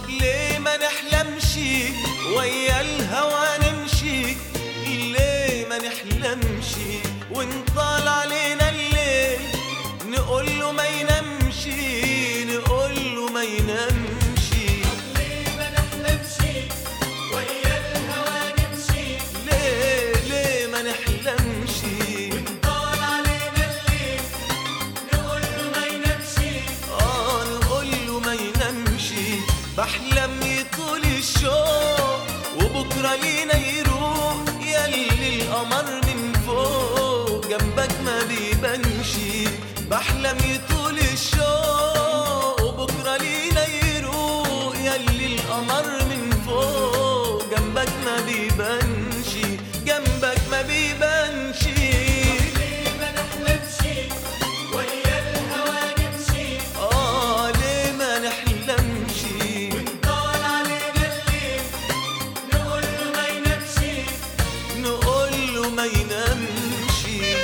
طب ليه ما نحلمش ويا الهوى نمشي ليه ما نحلمش ونطال علينا الليل نقول له ما ينامش نقول له ما ينامش ليه ما نحلمش ويا الهوى نمشي ليه ليه ما نحلمش طال علينا الليل نقول له ما ينامش اه نقول له ما ينامش بحلم يطول الشوق وبكره لينا يروح يلي القمر من فوق جنبك ما بيبانش بحلم يطول الشوق وبكره لينا يروح يلي القمر من فوق جنبك ما بيبانش جنبك ما بيبانش ليه ما نحلمش ويا الهوى نمشي اه ليه ما نحلمش طال علينا الليل نقول له ما ينامش نقول له ما ينامش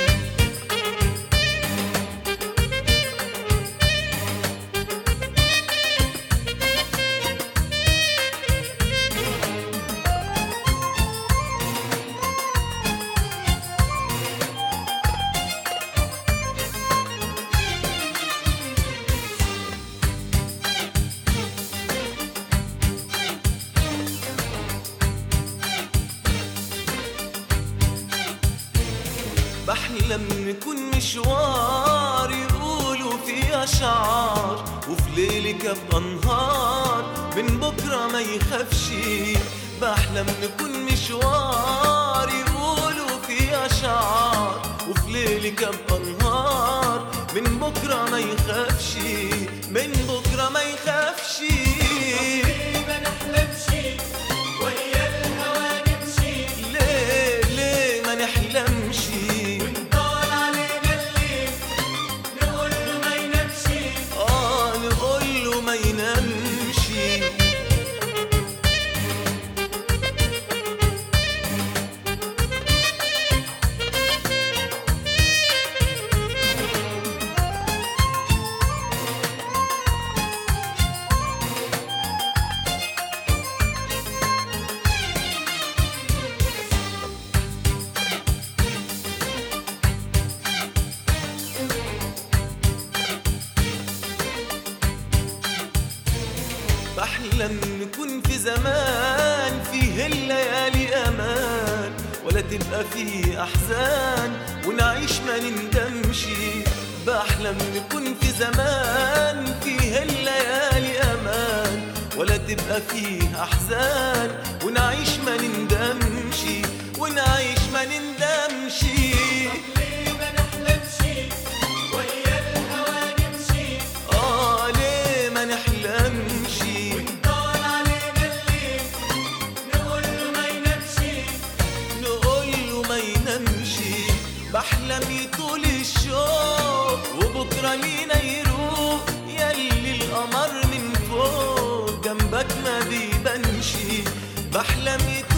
بحلم نكون مشوار يقولوا فيه أشعار وفي ليلك أبقى نهار من بكرة ما يخافش بحلم نكون مشوار يقولوا فيه أشعار وفي ليلك أبقى نهار من بكرة ما يخافش من بكرة ما يخافش ليه ما نحلمش ويا الهوى نمشي ليه ليه ما نحلمش طال علينا الليل نقول له ما ينامش اه نقول له ما ينامش بحلم نكون في زمان فيه الليالي امان ولا تبقى فيه احزان ونعيش ما نندمش بحلم نكون في زمان فيه الليالي امان ولا تبقى فيه احزان ونعيش ما نندمش ونعيش ما نندمش ليه ما نحلمش ويا الهوى نمشي اه ليه ما نحلمش طال علينا الليل نقول له ما ينامش نقول له ما ينامش بحلم يطول الشوق وبكره لينا يروح يلي القمر من فوق جنبك ما بيبانش بحلم يطول